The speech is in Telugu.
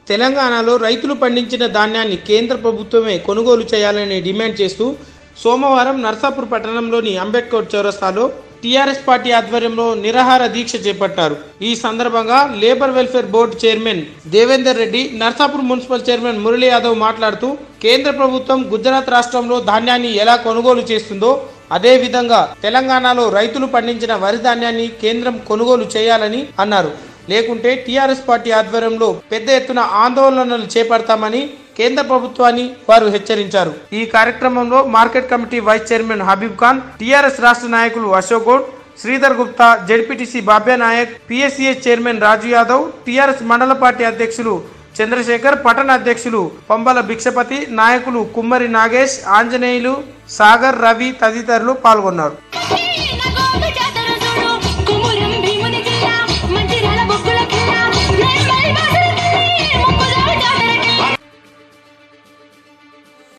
తెలంగాణలో రైతులు పండించిన ధాన్యాన్ని కేంద్ర ప్రభుత్వమే కొనుగోలు చేయాలని డిమాండ్ చేస్తూ సోమవారం నర్సాపూర్ పట్టణంలోని అంబేద్కర్ చౌరస్తాలో టీఆర్ఎస్ పార్టీ ఆధ్వర్యంలో నిరాహార దీక్ష చేపట్టారు ఈ సందర్భంగా labour welfare board chairman Devender Reddy Narsapur municipal chairman Murali Yadav మాట్లాడుతూ కేంద్ర ప్రభుత్వం గుజరాత్ రాష్ట్రంలో ధాన్యాన్ని ఎలా కొనుగోలు చేస్తుందో అదే విధంగా తెలంగాణలో రైతులు పండించిన వరి ధాన్యాన్ని కేంద్రం కొనుగోలు చేయాలని అన్నారు లేకుంటే టీఆర్ఎస్ పార్టీ ఆధ్వర్యంలో పెద్ద ఎత్తున ఆందోళనలు చేపడతామని కేంద్ర ప్రభుత్వాన్ని వారు హెచ్చరించారు ఈ కార్యక్రమంలో market committee vice chairman Habib Khan TRS రాష్ట్ర నాయకులు Ashok Goud Sridhar Gupta ZPTC Babya Nayak PSCS chairman Raju Yadav TRS మండల పార్టీ అధ్యక్షులు చంద్రశేఖర్ పట్టణ అధ్యక్షులు పంబల భిక్షపతి నాయకులు కుమ్మరి నాగేష్ ఆంజనేయులు సాగర్ రవి తదితరులు పాల్గొన్నారు శ్రీనగోడ